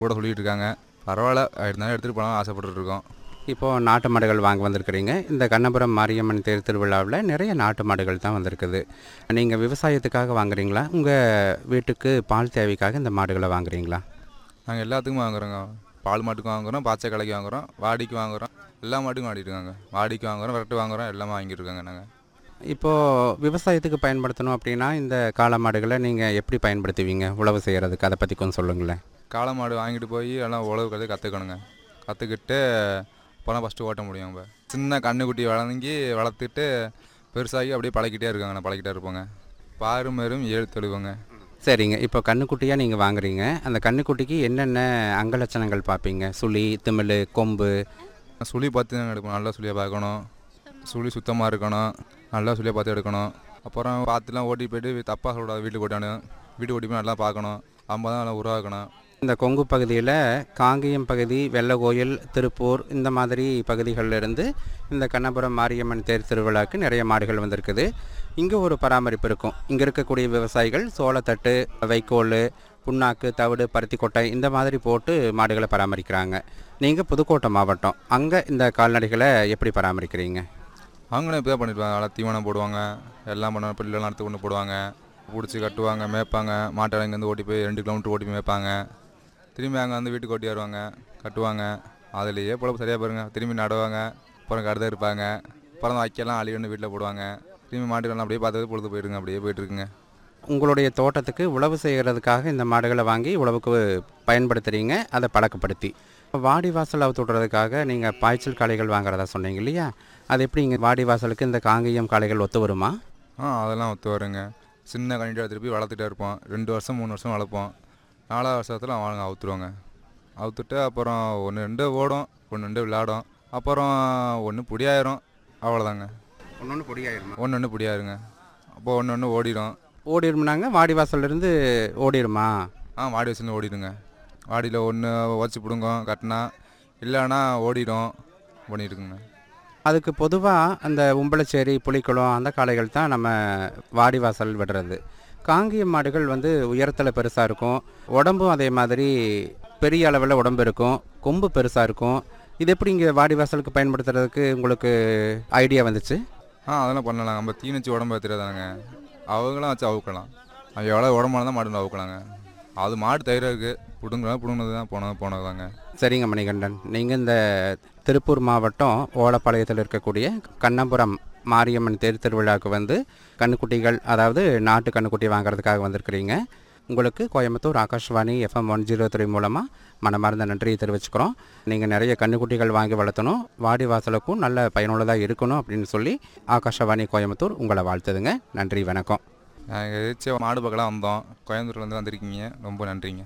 கூட சொல்லிட்டு இருக்காங்க பரவாயில்ல இருந்தாலும் எடுத்துகிட்டு போகலாம் ஆசைப்பட்டுட்டு இருக்கோம் இப்போது நாட்டு மாடுகள் வாங்க வந்திருக்கிறீங்க இந்த கண்ணபுரம் மாரியம்மன் தேர் திருவிழாவில் நிறைய நாட்டு மாடுகள் தான் வந்திருக்குது நீங்கள் விவசாயத்துக்காக வாங்குறீங்களா உங்கள் வீட்டுக்கு பால் தேவைக்காக இந்த மாடுகளை வாங்குறீங்களா நாங்கள் எல்லாத்துக்கும் வாங்குறோங்க பால் மாட்டுக்கும் வாங்குறோம் பாச்சை கலைக்கு வாங்குறோம் வாடிக்கு வாங்குறோம் எல்லா மாட்டுக்கும் வாடிட்டு இருக்காங்க வாடிக்கு வாங்குறோம் விரட்டு வாங்குறோம் எல்லாமே வாங்கிட்டு இருக்காங்க நாங்கள் இப்போது விவசாயத்துக்கு பயன்படுத்தணும் அப்படின்னா இந்த காளை மாடுகளை நீங்கள் எப்படி பயன்படுத்துவீங்க உழவு செய்கிறதுக்கு அதை பற்றி கொஞ்சம் சொல்லுங்களேன் காளை மாடு வாங்கிட்டு போய் எல்லாம் உழவு கதை கற்றுக்கணுங்க கற்றுக்கிட்டு அப்போலாம் ஃபஸ்ட்டு ஓட்ட முடியும் இப்போ சின்ன கண்ணுக்குட்டி வளர்ந்து வளர்த்துட்டு பெருசாகி அப்படியே பழக்கிட்டே இருக்காங்க நான் பழக்கிட்டே இருப்போங்க பாரு மேரும் ஏழு தெளிவுங்க சரிங்க இப்போ கண்ணுக்குட்டியாக நீங்கள் வாங்குறீங்க அந்த கண்ணுக்குட்டிக்கு என்னென்ன அங்கலட்சணங்கள் பார்ப்பீங்க சுழி திமிழ் கொம்பு சுழி பார்த்து தான் எடுக்கணும் நல்லா சுழியை பார்க்கணும் சுழி சுத்தமாக இருக்கணும் நல்லா சுழியை பார்த்து எடுக்கணும் அப்புறம் பார்த்துலாம் ஓட்டி போயிட்டு தப்பாக சொல்லக்கூடாது வீட்டுக்கு ஓட்டானு வீட்டுக்கு ஓட்டி போய் நல்லா பார்க்கணும் அம்மா தான் நல்லா உருவாக்கணும் இந்த கொங்கு பகுதியில் காங்கேயம் பகுதி வெள்ளகோயில் திருப்பூர் இந்த மாதிரி பகுதிகளில் இருந்து இந்த கண்ணபுரம் மாரியம்மன் தேர் திருவிழாக்கு நிறைய மாடுகள் வந்திருக்குது இங்கே ஒரு பராமரிப்பு இருக்கும் இங்கே இருக்கக்கூடிய விவசாயிகள் சோளத்தட்டு வைக்கோல் புண்ணாக்கு தவிடு பருத்தி கொட்டை இந்த மாதிரி போட்டு மாடுகளை பராமரிக்கிறாங்க நீங்கள் புதுக்கோட்டை மாவட்டம் அங்கே இந்த கால்நடைகளை எப்படி பராமரிக்கிறீங்க அவங்களும் இப்போ தான் பண்ணிட்டு நல்லா தீவனம் போடுவாங்க எல்லாம் பண்ணுவாங்க பிள்ளைலாம் எடுத்து கொண்டு போடுவாங்க பிடிச்சி கட்டுவாங்க மேய்ப்பாங்க மாட்டை இங்கேருந்து ஓட்டி போய் ரெண்டு கிலோமீட்டர் ஓட்டி போய் மேய்ப்பாங்க திரும்பி அங்கே வந்து வீட்டுக்கு ஓட்டி வருவாங்க கட்டுவாங்க அதுலேயே பொழப்பு சரியாக பாருங்க திரும்பி நடுவாங்க அப்புறம் கருத இருப்பாங்க அப்புறம் அந்த வைக்கலாம் அழி வந்து வீட்டில் போடுவாங்க திரும்பி மாட்டுக்கெல்லாம் அப்படியே பார்த்து பொழுது போயிடுங்க அப்படியே போயிட்டு இருக்குங்க உங்களுடைய தோட்டத்துக்கு உழவு செய்கிறதுக்காக இந்த மாடுகளை வாங்கி உழவுக்கு பயன்படுத்துகிறீங்க அதை பழக்கப்படுத்தி வாடி வாசல் அவுத்து விட்றதுக்காக நீங்கள் பாய்ச்சல் காளைகள் வாங்குறதா சொன்னீங்க இல்லையா அது எப்படி இங்கே வாடி வாசலுக்கு இந்த காங்கேயம் காளைகள் ஒத்து வருமா ஆ அதெல்லாம் ஒத்து வருங்க சின்ன கணிட்டு திருப்பி வளர்த்துட்டே இருப்போம் ரெண்டு வருஷம் மூணு வருஷம் வளர்ப்போம் நாலாவது வருஷத்தில் அவங்க அவுத்துருவாங்க அவுத்துட்டு அப்புறம் ஒன்று ரெண்டு ஓடும் ஒன்று ரெண்டு விளையாடும் அப்புறம் ஒன்று புடியாயிரும் அவ்வளோதாங்க ஒன்று பொடியாயிருமா ஒன்று ஒன்று புடியாயிருங்க அப்போ ஒன்று ஒன்று ஓடிடும் ஓடிடும்னாங்க வாடி வாசல்லேருந்து ஓடிடுமா ஆ வாடி வச்சுருந்து ஓடிடுங்க வாடியில் ஒன்று உதச்சி பிடுங்கும் கட்டினா இல்லைன்னா ஓடிடும் பண்ணிட்டுருக்குங்க அதுக்கு பொதுவாக அந்த உம்பளச்சேரி புலிக்குளம் அந்த காளைகள் தான் நம்ம வாடி வாசல் விடுறது காங்கேயம் மாடுகள் வந்து உயரத்தில் பெருசாக இருக்கும் உடம்பும் அதே மாதிரி பெரிய அளவில் உடம்பு இருக்கும் கொம்பு பெருசாக இருக்கும் இது எப்படி இங்கே வாடி வாசலுக்கு பயன்படுத்துறதுக்கு உங்களுக்கு ஐடியா வந்துச்சு ஆ அதெல்லாம் பண்ணலாம் நம்ம தீனிச்சு உடம்பு தெரியாதானுங்க அவங்களாம் வச்சு அவுக்கலாம் அது எவ்வளோ உடம்பால தான் மாடு அவுக்கலாங்க அது மாடு தயிராக இருக்குது பிடுங்குறா பிடுங்கினது தான் போனது போனது தாங்க சரிங்க மணிகண்டன் நீங்கள் இந்த திருப்பூர் மாவட்டம் ஓலப்பாளையத்தில் இருக்கக்கூடிய கண்ணபுரம் மாரியம்மன் தேர் திருவிழாவுக்கு வந்து கண்ணுக்குட்டிகள் அதாவது நாட்டு கண்ணுக்குட்டி வாங்குறதுக்காக வந்திருக்கிறீங்க உங்களுக்கு Coimbatore Akashvani FM one zero three மூலமாக மனமார்ந்த நன்றியை தெரிவிச்சுக்கிறோம் நீங்கள் நிறைய கண்ணுக்குட்டிகள் வாங்கி வளர்த்தணும் வாடி வாசலுக்கும் நல்ல பயனுள்ளதாக இருக்கணும் அப்படின்னு சொல்லி ஆகாஷவாணி கோயம்புத்தூர் உங்களை வாழ்த்துதுங்க நன்றி வணக்கம் நாங்கள் எதாச்சும் மாடு பக்கலாம் வந்தோம் கோயம்புத்தூர்லேருந்து வந்திருக்கீங்க ரொம்ப நன்றிங்க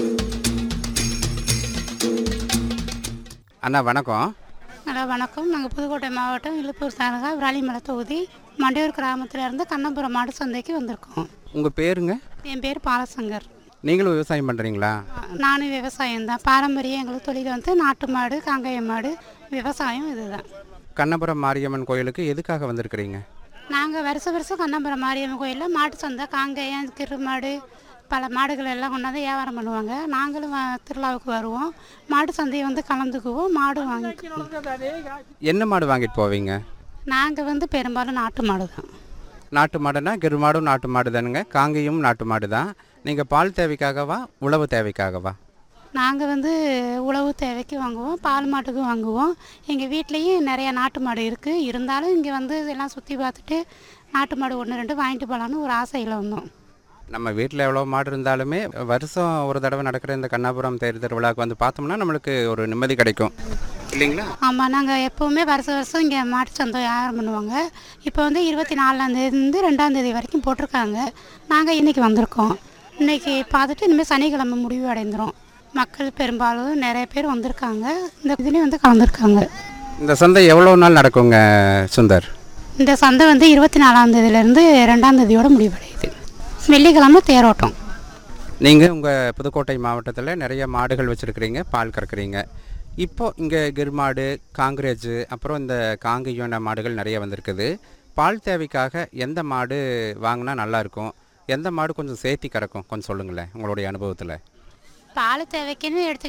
அண்ணா வணக்கம் ஹலோ வணக்கம் நாங்கள் புதுக்கோட்டை மாவட்டம் இழுப்பூர் தாலுகா விராலிமலை தொகுதி மண்டையூர் கிராமத்துல இருந்து கண்ணபுரம் மாடு சந்தைக்கு வந்திருக்கோம் உங்கள் பேருங்க என் பேர் பாலசங்கர் நீங்களும் விவசாயம் பண்ணுறீங்களா நானும் விவசாயம் தான் பாரம்பரியம் எங்களுக்கு தொழில் வந்து நாட்டு மாடு காங்கேய மாடு விவசாயம் இதுதான் கண்ணபுரம் மாரியம்மன் கோயிலுக்கு எதுக்காக வந்திருக்கிறீங்க நாங்கள் வருஷ வருஷம் கண்ணபுரம் மாரியம்மன் கோயிலில் மாட்டு சந்தை காங்கேயம் கிருமாடு பல மாடுகள் எல்லாம் கொண்டாந்து வியாபாரம் பண்ணுவாங்க நாங்களும் வ- திருவிழாவுக்கு வருவோம் மாட்டு சந்தையை வந்து கலந்துக்குவோம் மாடு வாங்கிக்குவோம் என்ன மாடு வாங்கிட்டு போவீங்க நாங்கள் வந்து பெரும்பாலும் நாட்டு மாடு தான் நாட்டு மாடுனா கிருமாடும் நாட்டு மாடு தானுங்க காங்கேயும் நாட்டு மாடு தான் நீங்கள் பால் தேவைக்காகவா உழவு தேவைக்காகவா நாங்கள் வந்து உழவு தேவைக்கு வாங்குவோம் பால் மாட்டுக்கு வாங்குவோம் எங்கள் வீட்லேயும் நிறைய நாட்டு மாடு இருக்குது இருந்தாலும் இங்கே வந்து எல்லாம் சுற்றி பார்த்துட்டு நாட்டு மாடு ஒன்று ரெண்டு வாங்கிட்டு போகலான்னு ஒரு ஆசையில் வந்தோம் நம்ம வீட்டில் எவ்வளோ மாடு இருந்தாலுமே வருஷம் ஒரு தடவை நடக்கிற இந்த கண்ணாபுரம் தேர் திருவிழாவுக்கு வந்து பார்த்தோம்னா நம்மளுக்கு ஒரு நிம்மதி கிடைக்கும் இல்லைங்களா ஆமாம் நாங்கள் எப்போவுமே வருஷம் வருஷம் இங்கே மாட்டு சந்தை வியாபாரம் பண்ணுவாங்க இப்போ வந்து இருபத்தி நாலாந்தேதிலேருந்து ரெண்டாந்தேதி வரைக்கும் போட்டிருக்காங்க நாங்கள் இன்றைக்கி வந்திருக்கோம் இன்றைக்கி பார்த்துட்டு இனிமேல் சனிக்கிழமை முடிவு அடைந்துரும் மக்கள் பெரும்பாலும் நிறைய பேர் வந்திருக்காங்க இந்த இதுலேயும் வந்து கலந்துருக்காங்க இந்த சந்தை எவ்வளோ நாள் நடக்குங்க சுந்தர் இந்த சந்தை வந்து இருபத்தி நாலாம் தேதியிலேருந்து ரெண்டாம் தேதியோட முடிவடையுது வெள்ளிக்கிழமை தேரோட்டம் நீங்கள் உங்கள் புதுக்கோட்டை மாவட்டத்தில் நிறைய மாடுகள் வச்சுருக்கிறீங்க பால் கறக்குறீங்க இப்போ இங்கே கிர்மாடு காங்கிரேஜ் அப்புறம் இந்த காங்கேயம் மாடுகள் நிறைய வந்திருக்குது பால் தேவைக்காக எந்த மாடு வாங்கினா நல்லா இருக்கும் எந்த மாடு கொஞ்சம் சேர்த்தி கறக்கும் கொஞ்சம் சொல்லுங்களேன் உங்களுடைய அனுபவத்தில் பால் தேவைக்குன்னு எடுத்து